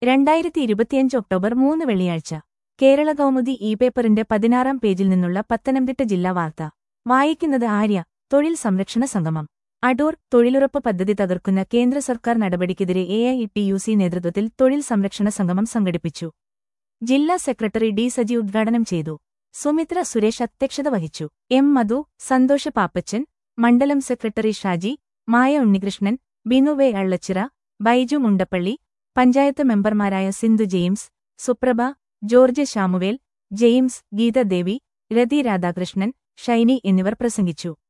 രണ്ടായിരത്തി ഇരുപത്തിയഞ്ച് ഒക്ടോബർ മൂന്ന് വെള്ളിയാഴ്ച കേരള കൗമുദി ഇ പേപ്പറിന്റെ പതിനാറാം പേജിൽ നിന്നുള്ള പത്തനംതിട്ട ജില്ലാ വാർത്ത വായിക്കുന്നത് ആര്യ തൊഴിൽ സംരക്ഷണ സംഗമം അടൂർ തൊഴിലുറപ്പ് പദ്ധതി തകർക്കുന്ന കേന്ദ്ര സർക്കാർ നടപടിക്കെതിരെ A I T U C നേതൃത്വത്തിൽ തൊഴിൽ സംരക്ഷണ സംഗമം സംഘടിപ്പിച്ചു ജില്ലാ സെക്രട്ടറി ഡി സജി ഉദ്ഘാടനം ചെയ്തു സുമിത്ര സുരേഷ് അധ്യക്ഷത വഹിച്ചു എം മധു സന്തോഷ പാപ്പച്ചൻ മണ്ഡലം സെക്രട്ടറി ഷാജി മായ ഉണ്ണികൃഷ്ണൻ ബിനു വെ അള്ളച്ചിറ ബൈജു മുണ്ടപ്പള്ളി പഞ്ചായത്ത് മെമ്പർമാരായ Sindhu James Suprabha George Samuel James Geethadevi Rathi Radhakrishnan Shiny എന്നിവർ പ്രസംഗിച്ചു